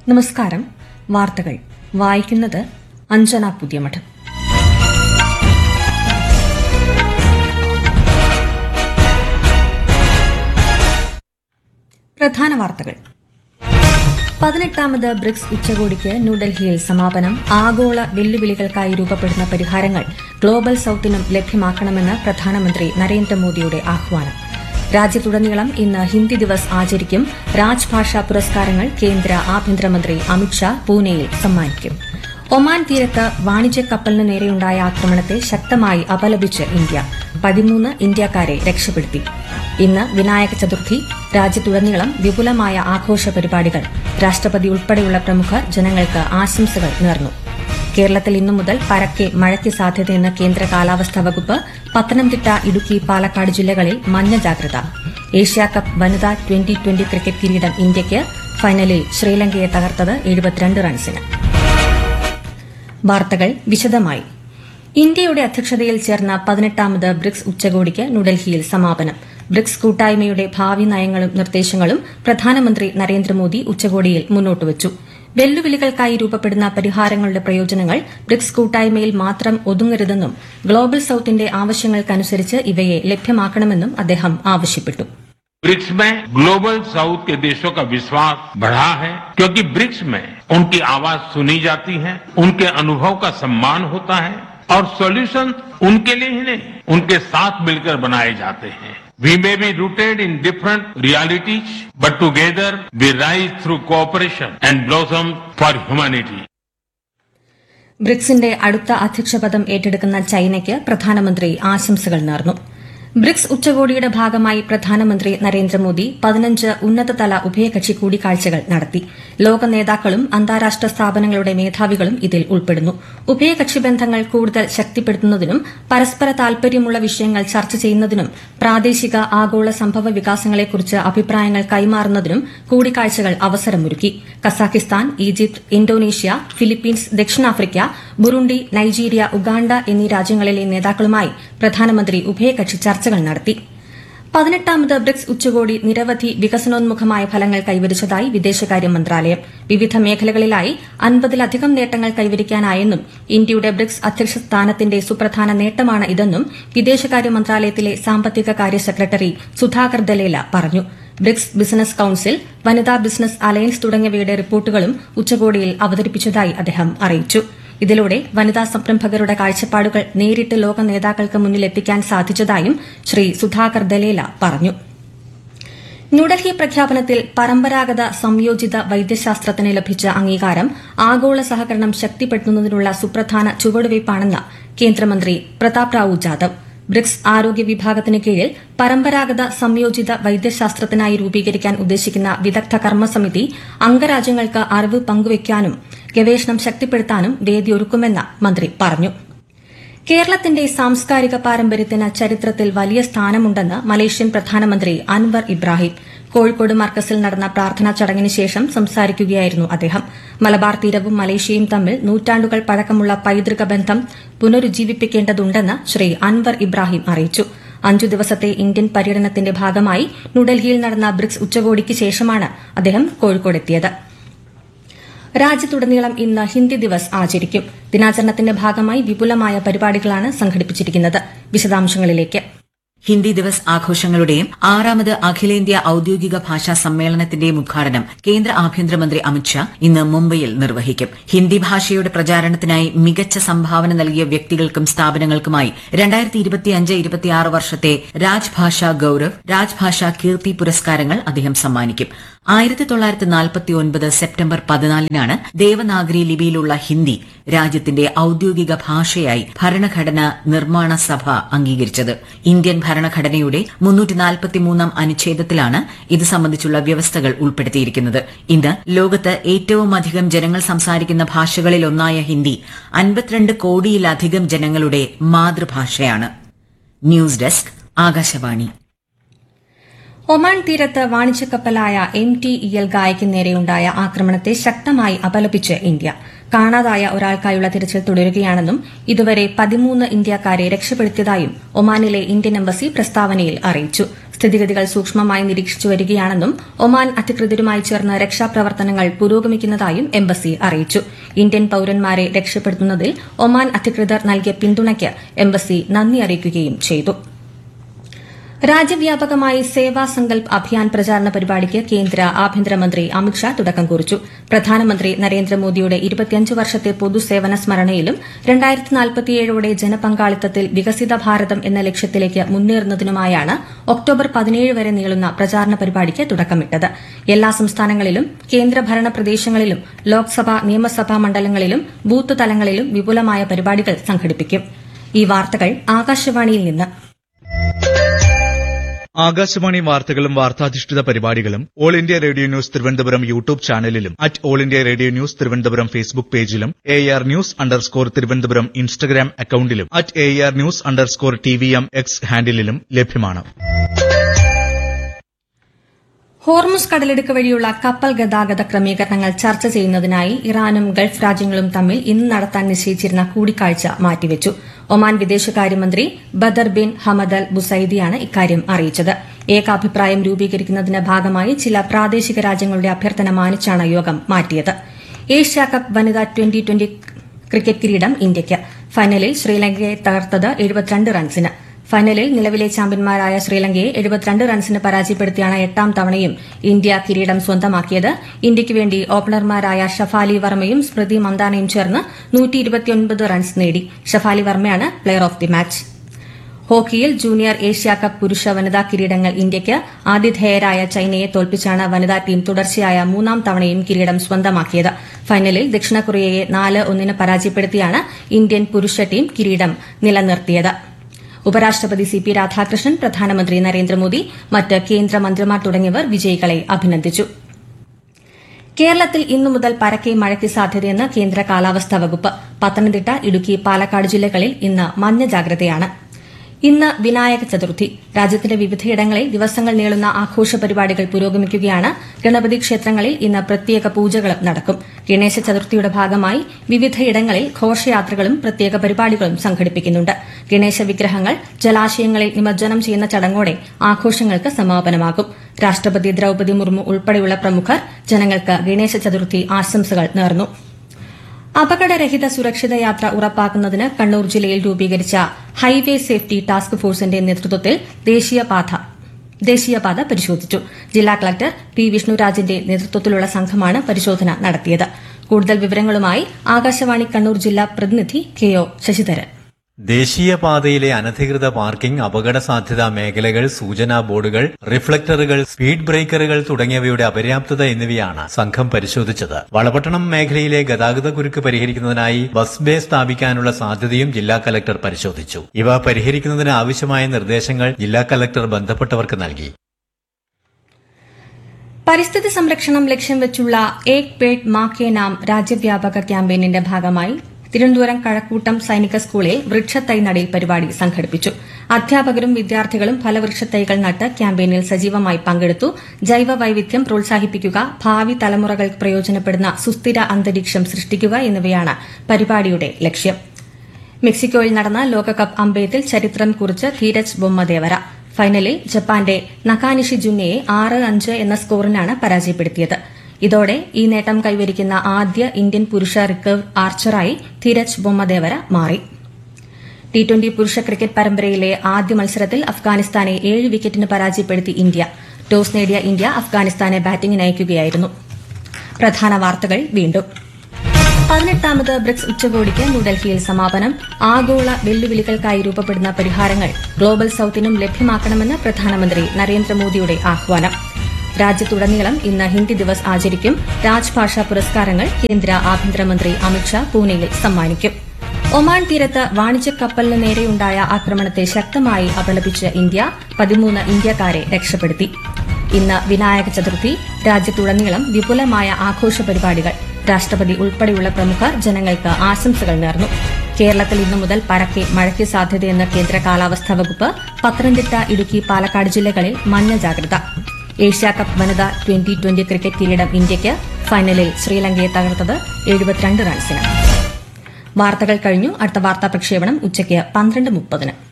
നമസ്കാരം വാർത്തകൾ വായിക്കുന്നത് അഞ്ജന പുതിയമഠം പ്രധാന വാർത്തകൾ പതിനെട്ടാമത് ബ്രിക്സ് ഉച്ചകോടിക്ക് ന്യൂഡൽഹിയിൽ സമാപനം ആഗോള വെല്ലുവിളികൾക്കായി രൂപപ്പെടുന്ന പരിഹാരങ്ങൾ ഗ്ലോബൽ സൌത്തിനും ലഭ്യമാക്കണമെന്ന് പ്രധാനമന്ത്രി നരേന്ദ്രമോദിയുടെ ആഹ്വാനം രാജ്യത്തുടനീളം ഇന്ന് ഹിന്ദി ദിവസ് ആചരിക്കും രാജ്ഭാഷാ പുരസ്കാരങ്ങൾ കേന്ദ്ര ആഭ്യന്തരമന്ത്രി അമിത്ഷാ പൂനെയിൽ സമ്മാനിക്കും ഒമാൻ തീരത്ത് വാണിജ്യ കപ്പലിന് നേരെയുണ്ടായ ആക്രമണത്തെ ശക്തമായി അപലപിച്ച് ഇന്ത്യ പതിമൂന്ന് ഇന്ത്യക്കാരെ രക്ഷപ്പെടുത്തി ഇന്ന് വിനായക ചതുർത്ഥി രാജ്യത്തുടനീളം വിപുലമായ ആഘോഷ പരിപാടികൾ രാഷ്ട്രപതി ഉൾപ്പെടെയുള്ള പ്രമുഖർ ജനങ്ങൾക്ക് ആശംസകൾ നേർന്നു കേരളത്തിൽ ഇന്നു മുതൽ പരക്കെ മഴയ്ക്ക് സാധ്യതയെന്ന് കേന്ദ്ര കാലാവസ്ഥാ വകുപ്പ് പത്തനംതിട്ട ഇടുക്കി പാലക്കാട് ജില്ലകളിൽ മഞ്ഞ ജാഗ്രത ഏഷ്യാകപ്പ് വനിതാ ട്വന്റി ട്വന്റി ക്രിക്കറ്റ് കിരീടം ഇന്ത്യയ്ക്ക് ഫൈനലിൽ ശ്രീലങ്കയെ തകർത്തത് എഴുപത്തിരണ്ട് റൺസിന് വാർത്തകൾ വിശദമായി ഇന്ത്യയുടെ അധ്യക്ഷതയിൽ ചേർന്ന പതിനെട്ടാമത് ബ്രിക്സ് ഉച്ചകോടിക്ക് ന്യൂഡൽഹിയിൽ സമാപനം ബ്രിക്സ് കൂട്ടായ്മയുടെ ഭാവി നയങ്ങളും നിർദ്ദേശങ്ങളും പ്രധാനമന്ത്രി നരേന്ദ്രമോദി ഉച്ചകോടിയിൽ മുന്നോട്ടുവച്ചു വെല്ലുവിളികൾക്കായി രൂപപ്പെടുന്ന പരിഹാരങ്ങളുടെ പ്രയോജനങ്ങൾ ബ്രിക്സ് കൂട്ടായ്മയിൽ മാത്രം ഒതുങ്ങരുതെന്നും ഗ്ലോബൽ സൌത്തിന്റെ ആവശ്യങ്ങൾക്കനുസരിച്ച് ഇവയെ ലഭ്യമാക്കണമെന്നും അദ്ദേഹം ആവശ്യപ്പെട്ടു ब्रिक्स में ग्लोबल साउथ के देशों का विश्वास बढ़ा है क्योंकि ब्रिक्स में उनकी आवाज सुनी जाती है उनके अनुभव का सम्मान होता है और सॉल्यूशन उनके लिए ही नहीं उनके साथ मिलकर बनाए जाते हैं We may be rooted in different realities, but together we rise through cooperation and blossom for humanity. ബ്രിക്സിന്റെ അടുത്ത അധ്യക്ഷപദം ഏറ്റെടുക്കുന്ന ചൈനയ്ക്ക് പ്രധാനമന്ത്രി ആശംസകൾ നേർന്നു ബ്രിക്സ് ഉച്ചകോടിയുടെ ഭാഗമായി പ്രധാനമന്ത്രി നരേന്ദ്രമോദി പതിനഞ്ച് ഉന്നതതല ഉഭയകക്ഷി കൂടിക്കാഴ്ചകൾ നടത്തി ലോക നേതാക്കളും അന്താരാഷ്ട്ര സ്ഥാപനങ്ങളുടെ മേധാവികളും ഇതിൽ ഉൾപ്പെടുന്നു ഉഭയകക്ഷി ബന്ധങ്ങൾ കൂടുതൽ ശക്തിപ്പെടുത്തുന്നതിനും പരസ്പര താൽപര്യമുള്ള വിഷയങ്ങൾ ചർച്ച ചെയ്യുന്നതിനും പ്രാദേശിക ആഗോള സംഭവ വികാസങ്ങളെക്കുറിച്ച് അഭിപ്രായങ്ങൾ കൈമാറുന്നതിനും കൂടിക്കാഴ്ചകൾ അവസരമൊരുക്കി കസാഖിസ്ഥാൻ ഈജിപ്ത് ഇന്തോനേഷ്യ ഫിലിപ്പീൻസ് ദക്ഷിണാഫ്രിക്ക ബുറുണ്ടി നൈജീരിയ ഉഗാണ്ട എന്നീ രാജ്യങ്ങളിലെ നേതാക്കളുമായി പ്രധാനമന്ത്രി ഉഭയകക്ഷി ചർച്ചകൾ നടത്തി പതിനെട്ടാമത് ബ്രിക്സ് ഉച്ചകോടി നിരവധി വികസനോന്മുഖമായ ഫലങ്ങൾ കൈവരിച്ചതായി വിദേശകാര്യ മന്ത്രാലയം വിവിധ മേഖലകളിലായി അൻപതിലധികം നേട്ടങ്ങൾ കൈവരിക്കാനായെന്നും ഇന്ത്യയുടെ ബ്രിക്സ് അധ്യക്ഷ സ്ഥാനത്തിന്റെ സുപ്രധാന നേട്ടമാണ് ഇതെന്നും വിദേശകാര്യ മന്ത്രാലയത്തിലെ സാമ്പത്തിക കാര്യ സെക്രട്ടറി സുധാകർ ദലേല പറഞ്ഞു ബ്രിക്സ് ബിസിനസ് കൌൺസിൽ വനിതാ ബിസിനസ് അലയൻസ് തുടങ്ങിയവയുടെ റിപ്പോർട്ടുകളും ഉച്ചകോടിയിൽ അവതരിപ്പിച്ചതായി അദ്ദേഹം അറിയിച്ചു ഇതിലൂടെ വനിതാ സംരംഭകരുടെ കാഴ്ചപ്പാടുകൾ നേരിട്ട് ലോക നേതാക്കൾക്ക് മുന്നിലെത്തിക്കാൻ സാധിച്ചതായും ശ്രീ സുധാകർ ദലേല പറഞ്ഞു ന്യൂഡൽഹി പ്രഖ്യാപനത്തിൽ പരമ്പരാഗത സംയോജിത വൈദ്യശാസ്ത്രത്തിന് ലഭിച്ച അംഗീകാരം ആഗോള സഹകരണം ശക്തിപ്പെടുത്തുന്നതിനുള്ള സുപ്രധാന ചുവടുവയ്പ്പാണെന്ന് കേന്ദ്രമന്ത്രി പ്രതാപ് റാവു ജാദവ് ബ്രിക്സ് ആരോഗ്യ വിഭാഗത്തിന് കീഴിൽ പരമ്പരാഗത സംയോജിത വൈദ്യശാസ്ത്രത്തിനായി രൂപീകരിക്കാൻ ഉദ്ദേശിക്കുന്ന വിദഗ്ധ കർമ്മസമിതി അംഗരാജ്യങ്ങൾക്ക് അറിവ് പങ്കുവയ്ക്കാനും ഗവേഷണം ശക്തിപ്പെടുത്താനും വേദിയൊരുക്കുമെന്ന് മന്ത്രി പറഞ്ഞു കേരളത്തിന്റെ സാംസ്കാരിക പാരമ്പര്യത്തിന് ചരിത്രത്തിൽ വലിയ സ്ഥാനമുണ്ടെന്ന് മലേഷ്യൻ പ്രധാനമന്ത്രി അൻവർ ഇബ്രാഹിം കോഴിക്കോട് മർക്കസിൽ നടന്ന പ്രാർത്ഥനാ ചടങ്ങിന് ശേഷം സംസാരിക്കുകയായിരുന്നു അദ്ദേഹം മലബാർ തീരവും മലേഷ്യയും തമ്മിൽ നൂറ്റാണ്ടുകൾ പഴക്കമുള്ള പൈതൃക ബന്ധം പുനരുജ്ജീവിപ്പിക്കേണ്ടതുണ്ടെന്ന് ശ്രീ അൻവർ ഇബ്രാഹിം അറിയിച്ചു അഞ്ചു ദിവസത്തെ ഇന്ത്യൻ പര്യടനത്തിന്റെ ഭാഗമായി ന്യൂഡൽഹിയിൽ നടന്ന ബ്രിക്സ് ഉച്ചകോടിക്ക് ശേഷമാണ് അദ്ദേഹം കോഴിക്കോടെത്തിയത് രാജ്യത്തുടനീളം ഇന്ന് ഹിന്ദി ദിവസ് ആചരിക്കും ദിനാചരണത്തിന്റെ ഭാഗമായി വിപുലമായ പരിപാടികളാണ് സംഘടിപ്പിച്ചിരിക്കുന്നത് വിശദാംശങ്ങളിലേക്ക് ഹിന്ദി ദിവസ് ആഘോഷങ്ങളുടെയും ആറാമത് അഖിലേന്ത്യാ ഔദ്യോഗിക ഭാഷാ സമ്മേളനത്തിന്റെയും ഉദ്ഘാടനം കേന്ദ്ര ആഭ്യന്തരമന്ത്രി അമിത്ഷാ ഇന്ന് മുംബൈയിൽ നിർവഹിക്കും ഹിന്ദി ഭാഷയുടെ പ്രചാരണത്തിനായി മികച്ച സംഭാവന നൽകിയ വ്യക്തികൾക്കും സ്ഥാപനങ്ങൾക്കുമായി വർഷത്തെ രാജ്ഭാഷാ ഗൌരവ് രാജ്ഭാഷാ കീർത്തി പുരസ്കാരങ്ങൾ അദ്ദേഹം സമ്മാനിക്കും ആയിരത്തി തൊള്ളായിരത്തി നാൽപ്പത്തി ഒൻപത് സെപ്റ്റംബർ പതിനാലിനാണ് ദേവനാഗരി ലിപിയിലുള്ള ഹിന്ദി രാജ്യത്തിന്റെ ഔദ്യോഗിക ഭാഷയായി ഭരണഘടന നിർമ്മാണ സഭ അംഗീകരിച്ചത് ഇന്ത്യൻ ഭരണഘടനയുടെ മുന്നൂറ്റിനാൽപ്പത്തിമൂന്നാം അനുച്ഛേദത്തിലാണ് ഇത് സംബന്ധിച്ചുള്ള വ്യവസ്ഥകൾ ഉൾപ്പെടുത്തിയിരിക്കുന്നത് ഇന്ന് ലോകത്ത് ഏറ്റവും അധികം ജനങ്ങൾ സംസാരിക്കുന്ന ഭാഷകളിലൊന്നായ ഹിന്ദി അൻപത്തിരണ്ട് കോടിയിലധികം ജനങ്ങളുടെ മാതൃഭാഷയാണ് ന്യൂസ് ഡെസ്ക് ആകാശവാണി ഒമാൻ തീരത്ത് വാണിജ്യക്കപ്പലായ എം ടി ഇ എൽ ഗായയ്ക്ക് നേരെയുണ്ടായ ആക്രമണത്തെ ശക്തമായി അപലപിച്ച് ഇന്ത്യ കാണാതായ ഒരാൾക്കായുള്ള തിരച്ചിൽ തുടരുകയാണെന്നും ഇതുവരെ പതിമൂന്ന് ഇന്ത്യക്കാരെ രക്ഷപ്പെടുത്തിയതായും ഒമാനിലെ ഇന്ത്യൻ എംബസി പ്രസ്താവനയിൽ അറിയിച്ചു സ്ഥിതിഗതികൾ സൂക്ഷ്മമായി നിരീക്ഷിച്ചു വരികയാണെന്നും ഒമാൻ അധികൃതരുമായി ചേർന്ന് രക്ഷാപ്രവർത്തനങ്ങൾ പുരോഗമിക്കുന്നതായും എംബസി അറിയിച്ചു ഇന്ത്യൻ പൌരന്മാരെ രക്ഷപ്പെടുത്തുന്നതിൽ ഒമാൻ അധികൃതർ നൽകിയ പിന്തുണയ്ക്ക് എംബസി നന്ദി അറിയിക്കുകയും ചെയ്തു രാജ്യവ്യാപകമായി സേവാ സങ്കൽപ് അഭിയാൻ പ്രചാരണ പരിപാടിക്ക് കേന്ദ്ര ആഭ്യന്തരമന്ത്രി അമിത്ഷാ തുടക്കം കുറിച്ചു പ്രധാനമന്ത്രി നരേന്ദ്രമോദിയുടെ ഇരുപത്തിയഞ്ച് വർഷത്തെ പൊതുസേവന സ്മരണയിലും രണ്ടായിരത്തി നാൽപ്പത്തിയേഴോടെ ജനപങ്കാളിത്തത്തിൽ വികസിത ഭാരതം എന്ന ലക്ഷ്യത്തിലേക്ക് മുന്നേറുന്നതിനുമായാണ് ഒക്ടോബർ പതിനേഴ് വരെ നീളുന്ന പ്രചാരണ പരിപാടിക്ക് തുടക്കമിട്ടത് എല്ലാ സംസ്ഥാനങ്ങളിലും കേന്ദ്രഭരണ പ്രദേശങ്ങളിലും ലോക്സഭാ നിയമസഭാ മണ്ഡലങ്ങളിലും ബൂത്ത് തലങ്ങളിലും വിപുലമായ പരിപാടികൾ സംഘടിപ്പിക്കും ഈ വാർത്തകൾ ആകാശവാണിയിൽ നിന്ന് ആകാശവാണി വാർത്തകളും വാർത്താധിഷ്ഠിത പരിപാടികളും all India radio news Thiruvananthapuram YouTube ചാനലിലും at all India radio news Thiruvananthapuram Facebook പേജിലും A R news underscore Thiruvananthapuram Instagram അക്കൌണ്ടിലും at A R news underscore T V M X ഹാൻഡിലും ലഭ്യമാണ് ഹോർമുസ് കടലിടുക്ക് വഴിയുള്ള കപ്പൽ ഗതാഗത ക്രമീകരണങ്ങൾ ചർച്ച ചെയ്യുന്നതിനായി ഇറാനും ഗൾഫ് രാജ്യങ്ങളും തമ്മിൽ ഇന്ന് നടത്താൻ നിശ്ചയിച്ചിരുന്ന കൂടിക്കാഴ്ച മാറ്റിവെച്ചു ഒമാൻ വിദേശകാര്യമന്ത്രി ബദർ ബിൻ ഹമദ് അൽ ബുസൈദിയാണ് ഇക്കാര്യം അറിയിച്ചത് ഏകാഭിപ്രായം രൂപീകരിക്കുന്നതിന്റെ ഭാഗമായി ചില പ്രാദേശിക രാജ്യങ്ങളുടെ അഭ്യർത്ഥന മാനിച്ചാണ് യോഗം മാറ്റിയത് ഏഷ്യ കപ്പ് വനിതാ ട്വന്റി ട്വന്റി ക്രിക്കറ്റ് കിരീടം ഇന്ത്യയ്ക്ക് ഫൈനലിൽ ശ്രീലങ്കയെ തകർത്തത് എഴുപത്തിരണ്ട് റൺസിന് ഫൈനലിൽ നിലവിലെ ചാമ്പ്യന്മാരായ ശ്രീലങ്കയെ എഴുപത്തിരണ്ട് റൺസിന് പരാജയപ്പെടുത്തിയാണ് എട്ടാം തവണയും ഇന്ത്യ കിരീടം സ്വന്തമാക്കിയത് ഇന്ത്യയ്ക്ക് വേണ്ടി ഓപ്പണർമാരായ ഷഫാലി വർമ്മയും സ്മൃതി മന്ദാനയും ചേർന്ന് റൺസ് നേടി ഷഫാലി വർമ്മയാണ് പ്ലെയർ ഓഫ് ദി മാച്ച് ഹോക്കിയിൽ ജൂനിയർ ഏഷ്യ കപ്പ് പുരുഷ വനിതാ കിരീടങ്ങൾ ഇന്ത്യയ്ക്ക് ആതിഥേയരായ ചൈനയെ തോൽപ്പിച്ചാണ് വനിതാ ടീം തുടർച്ചയായ മൂന്നാം തവണയും കിരീടം സ്വന്തമാക്കിയത് ഫൈനലിൽ ദക്ഷിണ കൊറിയയെ നാല് ഒന്നിന് പരാജയപ്പെടുത്തിയാണ് ഇന്ത്യൻ പുരുഷ ടീം കിരീടം നിലനിർത്തിയത് ഉപരാഷ്ട്രപതി സി പി രാധാകൃഷ്ണൻ പ്രധാനമന്ത്രി നരേന്ദ്രമോദി മറ്റ് കേന്ദ്രമന്ത്രിമാർ തുടങ്ങിയവർ വിജയികളെ അഭിനന്ദിച്ചു കേരളത്തിൽ ഇന്നു മുതൽ പരക്കെ മഴയ്ക്ക് സാധ്യതയെന്ന് കേന്ദ്ര കാലാവസ്ഥാ വകുപ്പ് പത്തനംതിട്ട ഇടുക്കി പാലക്കാട് ജില്ലകളിൽ ഇന്ന് മഞ്ഞ ജാഗ്രതയാണ് ഇന്ന് വിനായക ചതുർത്ഥി രാജ്യത്തിന്റെ വിവിധയിടങ്ങളിൽ ദിവസങ്ങൾ നീളുന്ന ആഘോഷ പരിപാടികൾ പുരോഗമിക്കുകയാണ് ഗണപതി ക്ഷേത്രങ്ങളിൽ ഇന്ന് പ്രത്യേക പൂജകളും നടക്കും ഗണേശ ചതുർത്ഥിയുടെ ഭാഗമായി വിവിധയിടങ്ങളിൽ ഘോഷയാത്രകളും പ്രത്യേക പരിപാടികളും സംഘടിപ്പിക്കുന്നുണ്ട് ഗണേശ വിഗ്രഹങ്ങൾ ജലാശയങ്ങളിൽ നിമജ്ജനം ചെയ്യുന്ന ചടങ്ങോടെ ആഘോഷങ്ങൾക്ക് സമാപനമാകും രാഷ്ട്രപതി ദ്രൌപദി മുർമു ഉൾപ്പെടെയുള്ള പ്രമുഖർ ജനങ്ങൾക്ക് ഗണേശ ചതുർത്ഥി ആശംസകൾ നേർന്നു അപകടരഹിത സുരക്ഷിത യാത്ര ഉറപ്പാക്കുന്നതിന് കണ്ണൂർ ജില്ലയിൽ രൂപീകരിച്ച ഹൈവേ സേഫ്റ്റി ടാസ്ക് ഫോഴ്സിന്റെ നേതൃത്വത്തിൽ ദേശീയപാത ദേശീയപാത പരിശോധിച്ചു ജില്ലാ കളക്ടർ പി വിഷ്ണുരാജിന്റെ നേതൃത്വത്തിലുള്ള സംഘമാണ് പരിശോധന നടത്തിയത് കൂടുതൽ വിവരങ്ങളുമായി ആകാശവാണി കണ്ണൂർ ജില്ലാ പ്രതിനിധി കെ ഒ ശശിധരൻ ദേശീയപാതയിലെ അനധികൃത പാർക്കിംഗ് അപകട സാധ്യതാ മേഖലകൾ സൂചനാ ബോർഡുകൾ റിഫ്ലക്ടറുകൾ സ്പീഡ് ബ്രേക്കറുകൾ തുടങ്ങിയവയുടെ അപര്യാപ്തത എന്നിവയാണ് സംഘം പരിശോധിച്ചത് വളപട്ടണം മേഖലയിലെ ഗതാഗത കുരുക്ക് പരിഹരിക്കുന്നതിനായി ബസ് ബേ സ്ഥാപിക്കാനുള്ള സാധ്യതയും ജില്ലാ കലക്ടർ പരിശോധിച്ചു ഇവ പരിഹരിക്കുന്നതിന് ആവശ്യമായ നിർദ്ദേശങ്ങൾ ജില്ലാ കലക്ടർ ബന്ധപ്പെട്ടവർക്ക് നൽകി പരിസ്ഥിതി സംരക്ഷണം ലക്ഷ്യം വെച്ചുള്ള ഏക് പേഡ് മാ കെ നാം രാജ്യവ്യാപക ക്യാമ്പയിനിന്റെ ഭാഗമായി തിരുവനന്തപുരം കഴക്കൂട്ടം സൈനിക സ്കൂളിൽ വൃക്ഷത്തൈ നടീൽ പരിപാടി സംഘടിപ്പിച്ചു അധ്യാപകരും വിദ്യാർത്ഥികളും ഫലവൃക്ഷത്തൈകൾ നട്ട് ക്യാമ്പയിനിൽ സജീവമായി പങ്കെടുത്തു ജൈവ വൈവിധ്യം പ്രോത്സാഹിപ്പിക്കുക ഭാവി തലമുറകൾക്ക് പ്രയോജനപ്പെടുന്ന സുസ്ഥിര അന്തരീക്ഷം സൃഷ്ടിക്കുക എന്നിവയാണ് പരിപാടിയുടെ ലക്ഷ്യം മെക്സിക്കോയിൽ നടന്ന ലോകകപ്പ് അമ്പയത്തിൽ ചരിത്രം കുറിച്ച് ധീരജ് ബൊമ്മദേവര ഫൈനലിൽ ജപ്പാന്റെ നക്കാനിഷി ജുന്നയെ ആറ് അഞ്ച് എന്ന സ്കോറിനാണ് പരാജയപ്പെടുത്തിയത് ഇതോടെ ഈ നേട്ടം കൈവരിക്കുന്ന ആദ്യ ഇന്ത്യൻ പുരുഷ റിക്കർവ് ആർച്ചറായി ധീരജ് ബൊമ്മദേവര മാറി ടി ട്വന്റി പുരുഷ ക്രിക്കറ്റ് പരമ്പരയിലെ ആദ്യ മത്സരത്തിൽ അഫ്ഗാനിസ്ഥാനെ ഏഴ് വിക്കറ്റിന് പരാജയപ്പെടുത്തി ഇന്ത്യ ടോസ് നേടിയ ഇന്ത്യ അഫ്ഗാനിസ്ഥാനെ ബാറ്റിംഗിന് അയക്കുകയായിരുന്നു പ്രധാന വാർത്തകൾ വീണ്ടും പതിനെട്ടാമത് ബ്രിക്സ് ഉച്ചകോടിക്ക് ന്യൂഡൽഹിയിൽ സമാപനം ആഗോള വെല്ലുവിളികൾക്കായി രൂപപ്പെടുന്ന പരിഹാരങ്ങൾ ഗ്ലോബൽ സൌത്തിനും ലഭ്യമാക്കണമെന്ന് പ്രധാനമന്ത്രി നരേന്ദ്രമോദിയുടെ ആഹ്വാനം രാജ്യത്തുടനീളം ഇന്ന് ഹിന്ദി ദിവസ് ആചരിക്കും രാജ്ഭാഷാ പുരസ്കാരങ്ങൾ കേന്ദ്ര ആഭ്യന്തരമന്ത്രി അമിത്ഷാ പൂനെയിൽ സമ്മാനിക്കും ഒമാൻ തീരത്ത് വാണിജ്യ കപ്പലിന് നേരെയുണ്ടായ ആക്രമണത്തെ ശക്തമായി അപലപിച്ച് ഇന്ത്യ പതിമൂന്ന് ഇന്ത്യക്കാരെ രക്ഷപ്പെടുത്തി ഇന്ന് വിനായക ചതുർത്ഥി രാജ്യത്തുടനീളം വിപുലമായ ആഘോഷ പരിപാടികൾ രാഷ്ട്രപതി ഉൾപ്പെടെയുള്ള പ്രമുഖർ ജനങ്ങൾക്ക് ആശംസകൾ നേർന്നു കേരളത്തിൽ ഇന്നു മുതൽ പരക്കെ മഴയ്ക്ക് സാധ്യതയെന്ന് കേന്ദ്ര കാലാവസ്ഥാ വകുപ്പ് പത്തനംതിട്ട ഇടുക്കി പാലക്കാട് ജില്ലകളിൽ മഞ്ഞ ജാഗ്രത ഏഷ്യാകപ്പ് വനിതാ ട്വന്റി ട്വന്റി ക്രിക്കറ്റ് കിരീടം ഇന്ത്യയ്ക്ക് ഫൈനലിൽ ശ്രീലങ്കയെ തകർത്തത് എഴുപത്തിരണ്ട് റൺസിന് വാർത്തകൾ കഴിഞ്ഞു അടുത്ത വാർത്താ പ്രക്ഷേപണം ഉച്ചയ്ക്ക് പന്ത്രണ്ട് മുപ്പതിന്